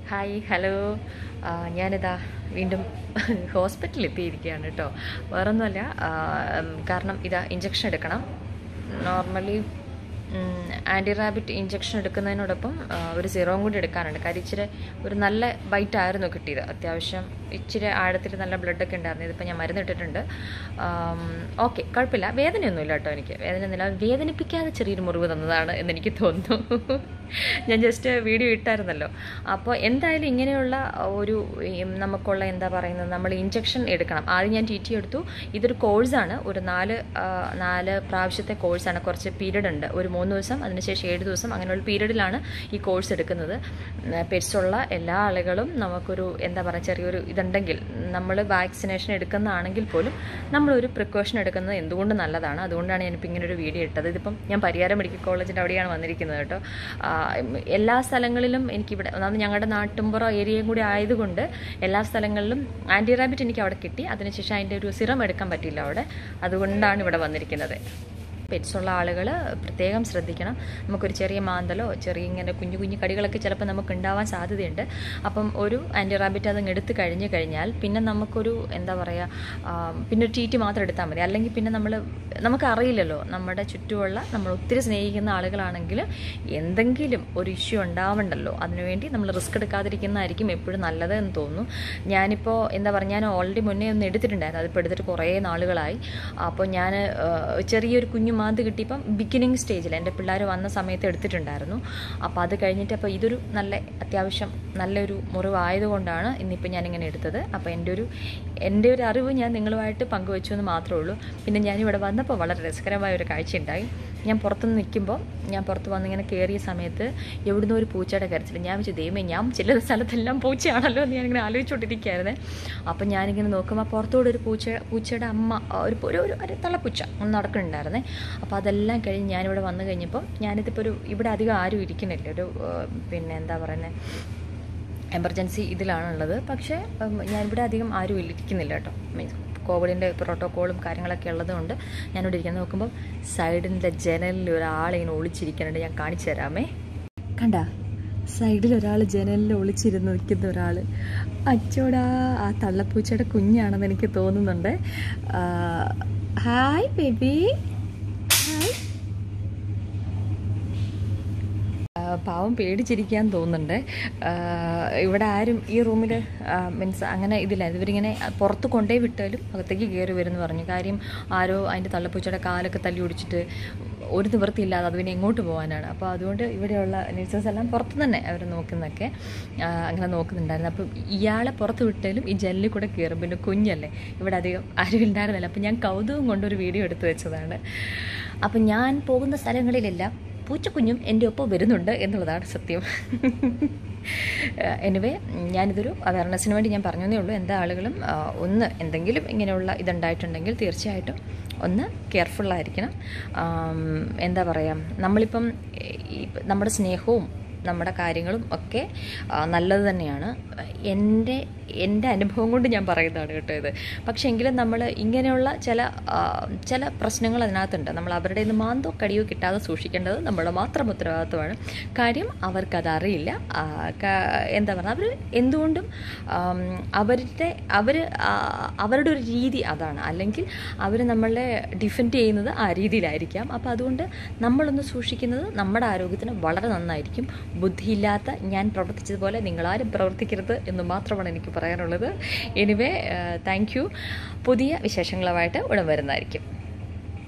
hi hello ആ, ഞാനിതാ വീണ്ടും ഹോസ്പിറ്റലിൽ എത്തിയിരിക്കുകയാണ് കേട്ടോ വേറൊന്നുമല്ല ആ, ഉം, കാരണം ഇതാ ഇഞ്ചക്ഷൻ എടുക്കണം നോർമലി ആൻറ്റി റാബിറ്റ് ഇഞ്ചക്ഷൻ എടുക്കുന്നതിനോടൊപ്പം ആ, ഒരു സിറോം കൂടി എടുക്കാനുണ്ട് കാര്യം ഇച്ചിരി ഒരു നല്ല ബൈറ്റ് ആയിരുന്നു കിട്ടിയത് അത്യാവശ്യം ഇച്ചിരി ആഴത്തിൽ നല്ല ബ്ലഡൊക്കെ ഉണ്ടായിരുന്നു ഇതിപ്പോൾ ഞാൻ മരുന്ന് ഇട്ടിട്ടുണ്ട് ഓക്കെ കുഴപ്പമില്ല വേദനയൊന്നുമില്ല കേട്ടോ എനിക്ക് വേദനയൊന്നുമില്ല വേദനിപ്പിക്കാതെ ചെറിയൊരു മുറിവ് തന്നതാണ് എന്നെനിക്ക് തോന്നുന്നു ഞാൻ ജസ്റ്റ് വീഡിയോ ഇട്ടായിരുന്നല്ലോ അപ്പോൾ എന്തായാലും ഇങ്ങനെയുള്ള ഒരു ഉം, നമുക്കുള്ള എന്താ പറയുന്നത് നമ്മൾ ഇഞ്ചക്ഷൻ എടുക്കണം ആദ്യം ഞാൻ ടി ടി എടുത്തു ഇതൊരു കോഴ്സാണ് ഒരു നാല് ആ, നാല് പ്രാവശ്യത്തെ കോഴ്സാണ് കുറച്ച് പീരീഡ് ഉണ്ട് ഒരു മൂന്ന് ദിവസം അതിനുശേഷം ഏഴ് ദിവസം അങ്ങനെയുള്ള പീരീഡിലാണ് ഈ കോഴ്സ് എടുക്കുന്നത് പെറ്റ്സ് ഉള്ള എല്ലാ ആളുകളും നമുക്കൊരു എന്താ പറയുക ചെറിയൊരു ഇതുണ്ടെങ്കിൽ നമ്മൾ വാക്സിനേഷൻ എടുക്കുന്നതാണെങ്കിൽ പോലും നമ്മളൊരു പ്രിക്കോഷൻ എടുക്കുന്നത് എന്തുകൊണ്ട് നല്ലതാണ് അതുകൊണ്ടാണ് ഞാനിപ്പോൾ ഇങ്ങനെ ഒരു വീഡിയോ ഇട്ടത് ഇതിപ്പം ഞാൻ പരിയാരം മെഡിക്കൽ കോളേജിൻ്റെ അവിടെയാണ് വന്നിരിക്കുന്നത് കേട്ടോ ആ, എല്ലാ സ്ഥലങ്ങളിലും എനിക്കിവിടെ ഒന്നാമത് ഞങ്ങളുടെ നാട്ടുമ്പുറം ഏരിയയും കൂടി ആയതുകൊണ്ട് എല്ലാ സ്ഥലങ്ങളിലും ആൻറ്റി റാബിറ്റ് എനിക്ക് അവിടെ കിട്ടി അതിനുശേഷം അതിൻ്റെ ഒരു സിറം എടുക്കാൻ പറ്റിയില്ല അവിടെ അതുകൊണ്ടാണ് ഇവിടെ വന്നിരിക്കുന്നത് പെറ്റ്സ് ഉള്ള ആളുകൾ പ്രത്യേകം ശ്രദ്ധിക്കണം നമുക്കൊരു ചെറിയ മാന്തലോ ചെറിയ ഇങ്ങനെ കുഞ്ഞു കുഞ്ഞു കടികളൊക്കെ ചിലപ്പോൾ നമുക്ക് ഉണ്ടാവാൻ സാധ്യതയുണ്ട് അപ്പം ഒരു ആൻറ്റി റാബിറ്റ് അതങ്ങ് എടുത്ത് കഴിഞ്ഞ് കഴിഞ്ഞാൽ പിന്നെ നമുക്കൊരു എന്താ പറയുക ആ, പിന്നെ ഒരു ടീറ്റി മാത്രം എടുത്താൽ മതി അല്ലെങ്കിൽ പിന്നെ നമ്മൾ നമുക്കറിയില്ലല്ലോ നമ്മുടെ ചുറ്റുമുള്ള നമ്മൾ ഒത്തിരി സ്നേഹിക്കുന്ന ആളുകളാണെങ്കിൽ എന്തെങ്കിലും ഒരു ഇഷ്യൂ ഉണ്ടാവണ്ടല്ലോ അതിനുവേണ്ടി നമ്മൾ റിസ്ക് എടുക്കാതിരിക്കുന്നതായിരിക്കും എപ്പോഴും നല്ലത് എന്ന് തോന്നുന്നു ഞാനിപ്പോൾ എന്താ പറയുക ഞാൻ ഓൾറെഡി മുന്നേ ഒന്ന് എടുത്തിട്ടുണ്ടായിരുന്നു അതിപ്പോൾ എടുത്തിട്ട് കുറേ നാളുകളായി അപ്പോൾ ഞാൻ ചെറിയൊരു കുഞ്ഞു മാന്ത് കിട്ടിയപ്പം ബിഗിനിങ് സ്റ്റേജിൽ എൻ്റെ പിള്ളേർ വന്ന സമയത്ത് എടുത്തിട്ടുണ്ടായിരുന്നു അപ്പോൾ അത് കഴിഞ്ഞിട്ട് അപ്പോൾ ഇതൊരു നല്ല അത്യാവശ്യം നല്ലൊരു മുറിവായതുകൊണ്ടാണ് ഇന്നിപ്പോൾ ഞാനിങ്ങനെ എടുത്തത് അപ്പോൾ എൻ്റെ ഒരു എൻ്റെ ഒരു അറിവ് ഞാൻ നിങ്ങളുമായിട്ട് പങ്കുവെച്ചു എന്ന് മാത്രമേ ഉള്ളൂ പിന്നെ ഞാനിവിടെ വന്നപ്പോൾ വളരെ രസകരമായ ഒരു കാഴ്ച ഉണ്ടായി ഞാൻ പുറത്തുനിന്ന് നിൽക്കുമ്പോൾ ഞാൻ പുറത്ത് വന്നിങ്ങനെ കയറിയ സമയത്ത് എവിടുന്നോ ഒരു പൂച്ചയുടെ കരച്ചിൽ ഞാൻ വെച്ചു ദൈവമേ ഞാൻ ചെല്ലുന്ന സ്ഥലത്തെല്ലാം പൂച്ചയാണല്ലോ എന്ന് ഞാനിങ്ങനെ ആലോചിച്ചുകൊണ്ടിരിക്കുകയായിരുന്നേ അപ്പം ഞാനിങ്ങനെ നോക്കുമ്പോൾ പുറത്തോടെ ഒരു പൂച്ച പൂച്ചയുടെ അമ്മ ആ, ഒരു ഒരു ഒരു ഒരു തള്ളപ്പൂച്ച ഒന്ന് നടക്കുന്നുണ്ടായിരുന്നേ അപ്പോൾ അതെല്ലാം കഴിഞ്ഞ് ഞാനിവിടെ വന്നു കഴിഞ്ഞപ്പോൾ ഞാനിതിപ്പോൾ ഒരു ഇവിടെ അധികം ആരും ഇരിക്കുന്നില്ല ഒരു ആ, പിന്നെ എന്താ പറയുന്നത് എമർജൻസി ഇതിലാണുള്ളത് പക്ഷേ ഉം, ഞാനിവിടെ അധികം ആരും ഇരിക്കുന്നില്ല കേട്ടോ മീൻസ് കോവിഡിൻ്റെ പ്രോട്ടോക്കോളും കാര്യങ്ങളൊക്കെ ഉള്ളതുകൊണ്ട് ഞാനിവിടെ ഇരിക്കുന്നത് നോക്കുമ്പോൾ സൈഡിൻ്റെ ജനലിൽ ഒരാളിങ്ങനെ ഒളിച്ചിരിക്കുന്നുണ്ട് ഞാൻ കാണിച്ചു തരാമേ കണ്ട സൈഡിൽ ഒരാൾ ജനലിൽ ഒളിച്ചിരുന്ന് നിൽക്കുന്ന ഒരാൾ അച്ചോടാ ആ തള്ളപ്പൂച്ചയുടെ കുഞ്ഞാണെന്ന് എനിക്ക് തോന്നുന്നുണ്ട് ആ, ഹായ് ബേബി ഹായ് ആ, പാവം പേടിച്ചിരിക്കാൻ തോന്നുന്നുണ്ട് ആ, ഇവിടെ ആരും ഈ റൂമിൽ മീൻസ് അങ്ങനെ ഇതില്ല ഇവരിങ്ങനെ പുറത്ത് കൊണ്ടേ വിട്ടാലും അകത്തേക്ക് കയറി വരുമെന്ന് പറഞ്ഞു കാര്യം ആരോ അതിൻ്റെ തള്ളപ്പൂച്ചയുടെ കാലൊക്കെ തല്ലി ഒടിച്ചിട്ട് ഒരു നിവൃത്തിയില്ലാതെ അത് പിന്നെ എങ്ങോട്ട് പോകാനാണ് അപ്പോൾ അതുകൊണ്ട് ഇവിടെയുള്ള നേഴ്സേഴ്സ് എല്ലാം പുറത്ത് തന്നെ അവർ നോക്കുന്നതൊക്കെ ആ, അങ്ങനെ നോക്കുന്നുണ്ടായിരുന്നു അപ്പം ഇയാളെ പുറത്ത് വിട്ടാലും ഈ ജനലിൽ കൂടെ കയറും പിന്നെ കുഞ്ഞല്ലേ ഇവിടെ അധികം ആരും ഉണ്ടായിരുന്നില്ല അപ്പം ഞാൻ കൗതുകം കൊണ്ടൊരു വീഡിയോ എടുത്തു വെച്ചതാണ് അപ്പം ഞാൻ പോകുന്ന സ്ഥലങ്ങളിലെല്ലാം പൂച്ചക്കുഞ്ഞും എൻ്റെ ഒപ്പം വരുന്നുണ്ട് എന്നുള്ളതാണ് സത്യം എനിവേ ഞാനിതൊരു അവയർനെസ്സിന് വേണ്ടി ഞാൻ പറഞ്ഞതേ ഉള്ളൂ എന്താ ആളുകളും ആ, ഒന്ന് എന്തെങ്കിലും ഇങ്ങനെയുള്ള ഇതുണ്ടായിട്ടുണ്ടെങ്കിൽ തീർച്ചയായിട്ടും ഒന്ന് കെയർഫുള്ളായിരിക്കണം ആം, എന്താ പറയുക നമ്മളിപ്പം ഈ നമ്മുടെ സ്നേഹവും നമ്മുടെ കാര്യങ്ങളും ഒക്കെ ആ, നല്ലത് തന്നെയാണ് എൻ്റെ എൻ്റെ അനുഭവം കൊണ്ട് ഞാൻ പറയുന്നതാണ് കേട്ടോ ഇത് പക്ഷേ എങ്കിലും നമ്മൾ ഇങ്ങനെയുള്ള ചില ആ, ചില പ്രശ്നങ്ങൾ അതിനകത്തുണ്ട് നമ്മൾ അവരുടെ നിന്ന് മാന്തോ കടിയോ കിട്ടാതെ സൂക്ഷിക്കേണ്ടത് നമ്മുടെ മാത്രം ഉത്തരവാദിത്വമാണ് കാര്യം അവർക്കത് അറിയില്ല ആ, ക- എന്താ പറയുക അവർ എന്തുകൊണ്ടും ആം, അവരുടെ അവർ അവരുടെ ഒരു രീതി അതാണ് അല്ലെങ്കിൽ അവർ നമ്മളെ ഡിഫെൻഡ് ചെയ്യുന്നത് ആ രീതിയിലായിരിക്കാം അപ്പോൾ അതുകൊണ്ട് നമ്മളൊന്ന് സൂക്ഷിക്കുന്നത് നമ്മുടെ ആരോഗ്യത്തിന് വളരെ നന്നായിരിക്കും ബുദ്ധിയില്ലാത്ത ഞാൻ പ്രവർത്തിച്ചതുപോലെ നിങ്ങളാരും പ്രവർത്തിക്കരുത് എന്ന് മാത്രമാണ് എനിക്ക് പറയാനുള്ളത് എനിവേ താങ്ക് യു പുതിയ വിശേഷങ്ങളുമായിട്ട് ഉടൻ വരുന്നതായിരിക്കും